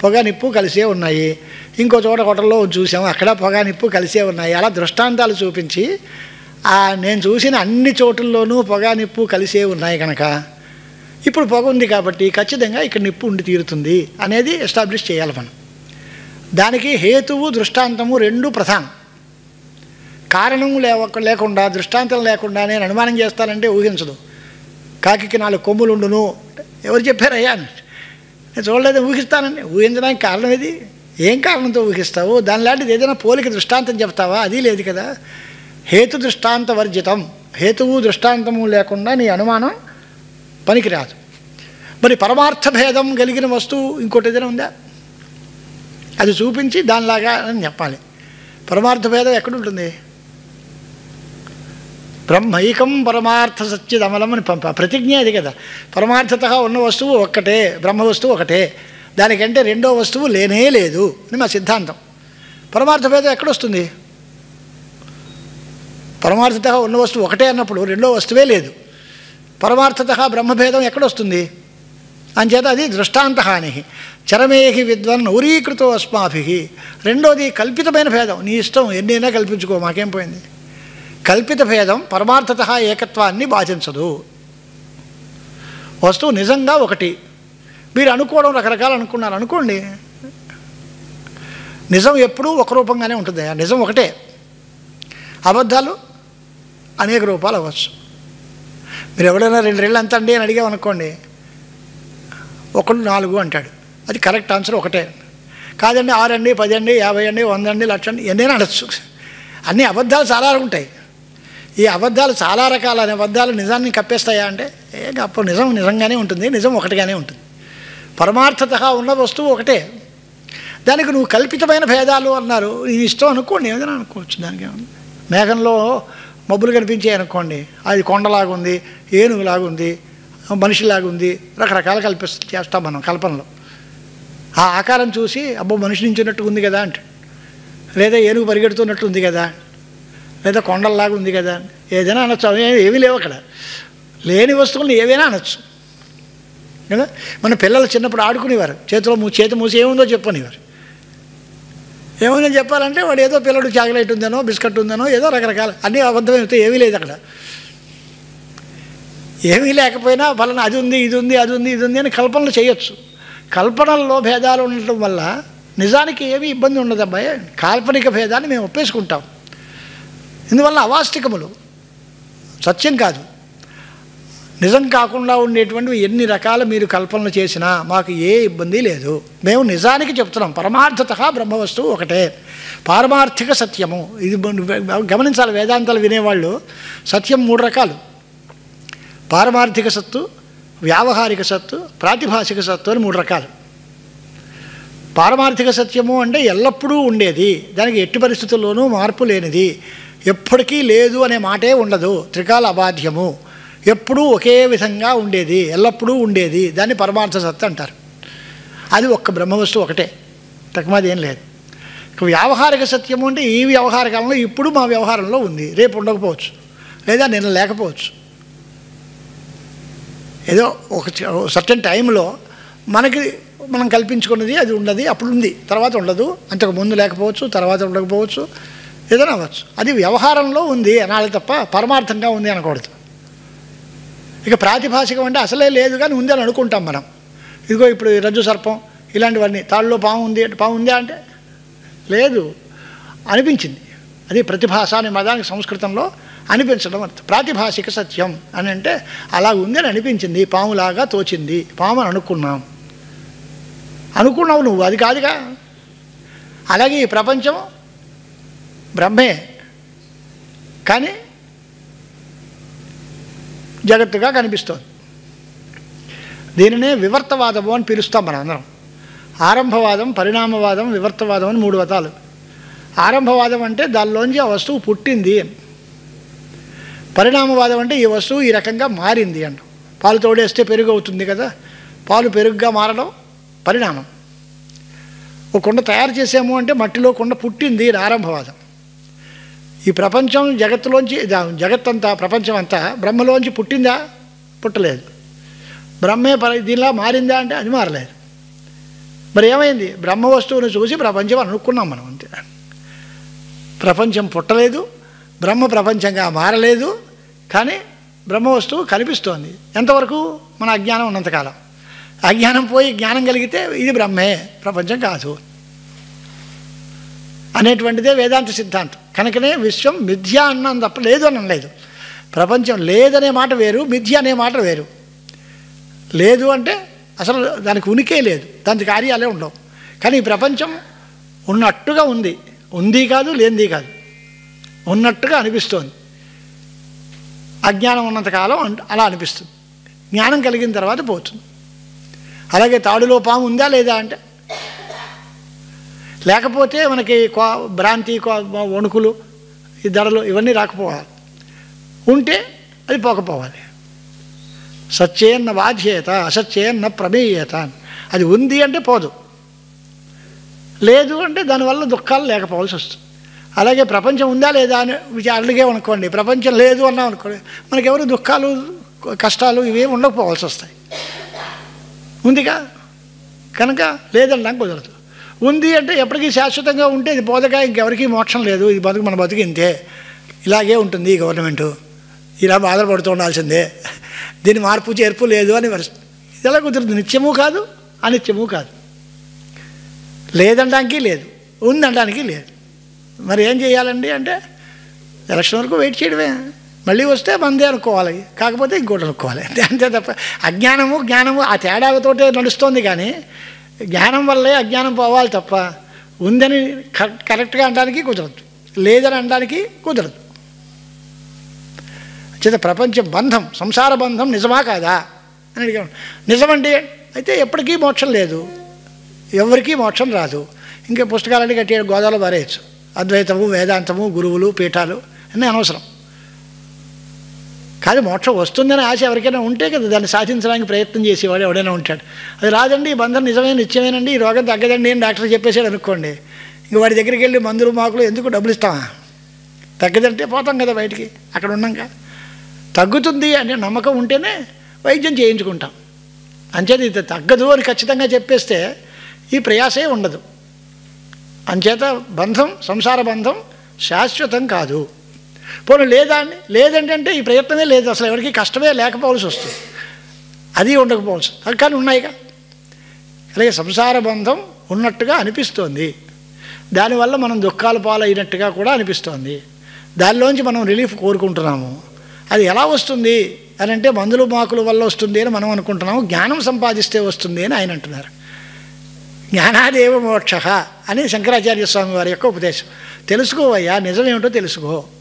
పొగ నిప్పు కలిసే ఉన్నాయి ఇంకో చోట హోటల్లో చూసాము అక్కడ పొగ నిప్పు కలిసే ఉన్నాయి అలా దృష్టాంతాలు చూపించి ఆ నేను చూసిన అన్ని చోటుల్లోనూ పొగ నిప్పు కలిసే ఉన్నాయి కనుక ఇప్పుడు పొగ ఉంది కాబట్టి ఖచ్చితంగా ఇక్కడ నిప్పు ఉండి తీరుతుంది అనేది ఎస్టాబ్లిష్ చేయాలి మనం దానికి హేతువు దృష్టాంతము రెండు ప్రధానం కారణం లేవ లేకుండా దృష్టాంతం లేకుండా నేను అనుమానం చేస్తానంటే ఊహించదు కాకికి నాలుగు కొమ్ములు ఉండును ఎవరు చెప్పారయ్యా అని నేను చూడలేదు ఊహిస్తానండి ఊహించడానికి కారణం ఇది ఏం కారణంతో ఊహిస్తావు దాని లాంటిది ఏదైనా పోలిక దృష్టాంతం చెప్తావా అది లేదు కదా హేతు దృష్టాంత వర్జితం హేతువు దృష్టాంతము లేకుండా నీ అనుమానం పనికిరాదు మరి పరమార్థ భేదం కలిగిన వస్తువు ఇంకోటి ఏదైనా ఉందా అది చూపించి దానిలాగా అని చెప్పాలి పరమార్థ భేదం ఎక్కడుంటుంది బ్రహ్మైకం పరమార్థ సత్యదమలం అని పంప ప్రతిజ్ఞ అది కదా పరమార్థత ఉన్న వస్తువు ఒక్కటే బ్రహ్మ వస్తువు ఒకటే దానికంటే రెండో వస్తువు లేనే లేదు అని మా సిద్ధాంతం పరమార్థ భేదం ఎక్కడొస్తుంది పరమార్థత ఉన్న వస్తువు ఒకటే అన్నప్పుడు రెండో వస్తువే లేదు పరమార్థత బ్రహ్మభేదం ఎక్కడొస్తుంది అంచేత అది దృష్టాంత హాని చరమేహి విద్వన్ ఊరీకృతో అస్మాభి రెండోది కల్పితమైన భేదం నీ ఇష్టం ఎన్నైనా కల్పించుకో మాకేం పోయింది కల్పిత భేదం పరమార్థత ఏకత్వాన్ని బాధించదు వస్తువు నిజంగా ఒకటి మీరు అనుకోవడం రకరకాలు అనుకున్నారు అనుకోండి నిజం ఎప్పుడూ ఒక రూపంగానే ఉంటుంది ఆ నిజం ఒకటే అబద్ధాలు అనేక రూపాలు అవ్వచ్చు మీరు ఎవడైనా రెండు రెళ్ళు ఎంత అండి అని అడిగామనుకోండి ఒకడు నాలుగు అంటాడు అది కరెక్ట్ ఆన్సర్ ఒకటే కాదండి ఆరు అండి పది అండి యాభై అండి వంద అండి లక్ష అండి ఎన్నైనా అనొచ్చు అన్ని అబద్ధాలు చాలా ఉంటాయి ఈ అబద్ధాలు చాలా రకాల అబద్ధాలు నిజాన్ని కప్పేస్తాయా అంటే ఏ గప్ప నిజం నిజంగానే ఉంటుంది నిజం ఒకటిగానే ఉంటుంది పరమార్థత ఉన్న వస్తువు ఒకటే దానికి నువ్వు కల్పితమైన భేదాలు అన్నారు నీ ఇష్టం అనుకోండి ఏదైనా అనుకోవచ్చు దానికి ఏముంది మేఘంలో మబ్బులు కనిపించాయి అనుకోండి అది కొండలాగుంది ఏనుగులాగుంది మనిషిలాగుంది రకరకాల కల్పి చేస్తాం మనం కల్పనలో ఆ ఆకారం చూసి అబ్బో మనిషి నించున్నట్టు ఉంది కదా అంటే లేదా ఏనుగు పరిగెడుతున్నట్టు ఉంది కదా లేదా కొండల్లాగా ఉంది కదా ఏదైనా అనొచ్చు అవి ఏమీ లేవు అక్కడ లేని వస్తువులను ఏవైనా అనొచ్చు కదా మన పిల్లలు చిన్నప్పుడు ఆడుకునేవారు చేతిలో మూ చేతి మూసి ఏముందో చెప్పనివారు ఏమైనా చెప్పాలంటే వాడు ఏదో పిల్లడు చాక్లెట్ ఉందనో బిస్కెట్ ఉందనో ఏదో రకరకాల అన్నీ అబద్ధమైతే ఏమీ లేదు అక్కడ ఏమీ లేకపోయినా ఫలానా అది ఉంది ఇది ఉంది అది ఉంది ఇది ఉంది అని కల్పనలు చేయొచ్చు కల్పనల్లో భేదాలు ఉండటం వల్ల నిజానికి ఏమీ ఇబ్బంది ఉండదు అబ్బాయి కాల్పనిక భేదాన్ని మేము ఒప్పేసుకుంటాం ఇందువల్ల అవాస్తవికములు సత్యం కాదు నిజం కాకుండా ఉండేటువంటివి ఎన్ని రకాల మీరు కల్పనలు చేసినా మాకు ఏ ఇబ్బంది లేదు మేము నిజానికి చెప్తున్నాం పరమార్థత బ్రహ్మవస్తువు ఒకటే పారమార్థిక సత్యము ఇది గమనించాలి వేదాంతాలు వినేవాళ్ళు సత్యం మూడు రకాలు పారమార్థిక సత్తు వ్యావహారిక సత్తు ప్రాతిభాషిక సత్తు అని మూడు రకాలు పారమార్థిక సత్యము అంటే ఎల్లప్పుడూ ఉండేది దానికి ఎట్టి పరిస్థితుల్లోనూ మార్పు లేనిది ఎప్పటికీ లేదు అనే మాటే ఉండదు త్రికాల అబాధ్యము ఎప్పుడూ ఒకే విధంగా ఉండేది ఎల్లప్పుడూ ఉండేది దాన్ని పరమార్థ సత్తు అంటారు అది ఒక్క బ్రహ్మవస్తువు ఒకటే తక్కువది ఏం లేదు ఇక వ్యావహారిక సత్యము అంటే ఈ వ్యవహార కాలంలో ఇప్పుడు మా వ్యవహారంలో ఉంది రేపు ఉండకపోవచ్చు లేదా నిన్న లేకపోవచ్చు ఏదో ఒక సర్టన్ టైంలో మనకి మనం కల్పించుకున్నది అది ఉండదు అప్పుడు ఉంది తర్వాత ఉండదు అంతకు ముందు లేకపోవచ్చు తర్వాత ఉండకపోవచ్చు ఏదైనా అవ్వచ్చు అది వ్యవహారంలో ఉంది అనాలి తప్ప పరమార్థంగా ఉంది అనకూడదు ఇక ప్రాతిభాషికం అంటే అసలే లేదు కానీ ఉంది అని అనుకుంటాం మనం ఇదిగో ఇప్పుడు ఈ రజ్జు సర్పం ఇలాంటివన్నీ తాళ్ళలో పాము ఉంది అంటే పాము ఉందా అంటే లేదు అనిపించింది అది ప్రతిభాష అనే మదానికి సంస్కృతంలో అనిపించడం అర్థం ప్రాతిభాషిక సత్యం అని అంటే అలా ఉంది అని అనిపించింది పాములాగా తోచింది పాము అని అనుకున్నాం అనుకున్నావు నువ్వు అది కాదుగా అలాగే ఈ ప్రపంచం బ్రహ్మే కానీ జగత్తుగా కనిపిస్తోంది దీనినే వివర్తవాదము అని పిలుస్తాం మనం అందరం ఆరంభవాదం పరిణామవాదం వివర్తవాదం అని మూడు వతాలు ఆరంభవాదం అంటే దానిలోంచి ఆ వస్తువు పుట్టింది అని పరిణామవాదం అంటే ఈ వస్తువు ఈ రకంగా మారింది అంట పాలు తోడేస్తే పెరుగు అవుతుంది కదా పాలు పెరుగుగా మారడం పరిణామం ఒక కుండ తయారు చేసాము అంటే మట్టిలో కుండ పుట్టింది ఇది ఆరంభవాదం ఈ ప్రపంచం జగత్తులోంచి జగత్తంతా ప్రపంచం అంతా బ్రహ్మలోంచి పుట్టిందా పుట్టలేదు బ్రహ్మే పర దీనిలా మారిందా అంటే అది మారలేదు మరి ఏమైంది బ్రహ్మ వస్తువుని చూసి ప్రపంచం అనుకున్నాం మనం అంతే ప్రపంచం పుట్టలేదు బ్రహ్మ ప్రపంచంగా మారలేదు కానీ బ్రహ్మ వస్తువు కనిపిస్తోంది ఎంతవరకు మన అజ్ఞానం ఉన్నంతకాలం అజ్ఞానం పోయి జ్ఞానం కలిగితే ఇది బ్రహ్మే ప్రపంచం కాదు అనేటువంటిదే వేదాంత సిద్ధాంతం కనుకనే విశ్వం మిథ్య అన్నం తప్ప లేదు అని అనలేదు ప్రపంచం లేదనే మాట వేరు మిథ్య అనే మాట వేరు లేదు అంటే అసలు దానికి ఉనికే లేదు దానికి కార్యాలే ఉండవు కానీ ఈ ప్రపంచం ఉన్నట్టుగా ఉంది ఉంది కాదు లేనిది కాదు ఉన్నట్టుగా అనిపిస్తోంది అజ్ఞానం ఉన్నంతకాలం అంట- అలా అనిపిస్తుంది జ్ఞానం కలిగిన తర్వాత పోతుంది అలాగే తాడులో పాము ఉందా లేదా అంటే లేకపోతే మనకి కో భ్రాంతి కో వణుకులు ఈ ధరలు ఇవన్నీ రాకపోవాలి ఉంటే అది పోకపోవాలి సత్యేన్న బాధ్యత అసత్యేన్న ప్రమేయత అది ఉంది అంటే పోదు లేదు అంటే దానివల్ల దుఃఖాలు లేకపోవాల్సి వస్తుంది అలాగే ప్రపంచం ఉందా లేదా అని విచా- అడిగే అనుకోండి ప్రపంచం లేదు అన్నాం అనుకోండి మనకెవరు దుఃఖాలు కష్టాలు ఇవేం ఉండకపోవాల్సి వస్తాయి ఉందిగా కనుక లేదనడానికి కుదరదు ఉంది అంటే ఎప్పటికీ శాశ్వతంగా ఉంటే ఇది పోదగా ఇంకెవరికీ మోక్షం లేదు ఇది బతుకు మన బతుకు ఇంతే ఇలాగే ఉంటుంది ఈ గవర్నమెంటు ఇలా బాధపడుతూ ఉండాల్సిందే దీని మార్పు చేర్పు లేదు అని వరుస- ఇది ఎలా కుదురుతుంది నిత్యము కాదు అనిత్యము కాదు లేదనడానికి లేదు ఉందనడానికి లేదు మరి ఏం చేయాలండి అంటే ఎలక్షన్ వరకు వెయిట్ చేయడమే మళ్ళీ వస్తే మందే అనుకోవాలి కాకపోతే ఇంకోటి అనుకోవాలి అంతే అంతే తప్ప అజ్ఞానము జ్ఞానము ఆ తేడాతోటే నడుస్తోంది కానీ జ్ఞానం వల్లే అజ్ఞానం పోవాలి తప్ప ఉందని కరెక్ట్ కరెక్ట్గా అనడానికి కుదరదు లేదని అనడానికి కుదరదు చేత ప్రపంచ బంధం సంసార బంధం నిజమా కాదా అని అడిగాను నిజమండి అయితే ఎప్పటికీ మోక్షం లేదు ఎవరికీ మోక్షం రాదు ఇంకా పుస్తకాలన్నీ కట్టి గోదావరిలో పారేయచ్చు అద్వైతము వేదాంతము గురువులు పీఠాలు అన్నీ అనవసరం కాదు మోక్షం వస్తుందని ఆశ ఎవరికైనా ఉంటే కదా దాన్ని సాధించడానికి ప్రయత్నం చేసేవాడు ఎవడైనా ఉంటాడు అది రాదండి ఈ బంధం నిజమే నిత్యమేనండి ఈ రోగం తగ్గదండి అని డాక్టర్ చెప్పేసాడు అనుకోండి ఇంక వాడి దగ్గరికి వెళ్ళి మందులు మాకులు ఎందుకు డబ్బులు ఇస్తామా తగ్గదంటే పోతాం కదా బయటికి అక్కడ ఉన్నాక తగ్గుతుంది అనే నమ్మకం ఉంటేనే వైద్యం చేయించుకుంటాం అంచేత ఇది తగ్గదు అని ఖచ్చితంగా చెప్పేస్తే ఈ ప్రయాసే ఉండదు అంచేత బంధం సంసార బంధం శాశ్వతం కాదు పోనీ లేదా అండి లేదంటే ఈ ప్రయత్నమే లేదు అసలు ఎవరికి కష్టమే లేకపోవాల్సి వస్తుంది అది ఉండకపోవచ్చు అది కానీ ఉన్నాయిగా అలాగే సంసార బంధం ఉన్నట్టుగా అనిపిస్తోంది దానివల్ల మనం దుఃఖాల పాలైనట్టుగా కూడా అనిపిస్తోంది దానిలోంచి మనం రిలీఫ్ కోరుకుంటున్నాము అది ఎలా వస్తుంది అని అంటే మందులు మాకుల వల్ల వస్తుంది అని మనం అనుకుంటున్నాము జ్ఞానం సంపాదిస్తే వస్తుంది అని ఆయన అంటున్నారు జ్ఞానాదేవ మోక్ష అని శంకరాచార్య స్వామి వారి యొక్క ఉపదేశం తెలుసుకోవయ్యా నిజమేమిటో తెలుసుకో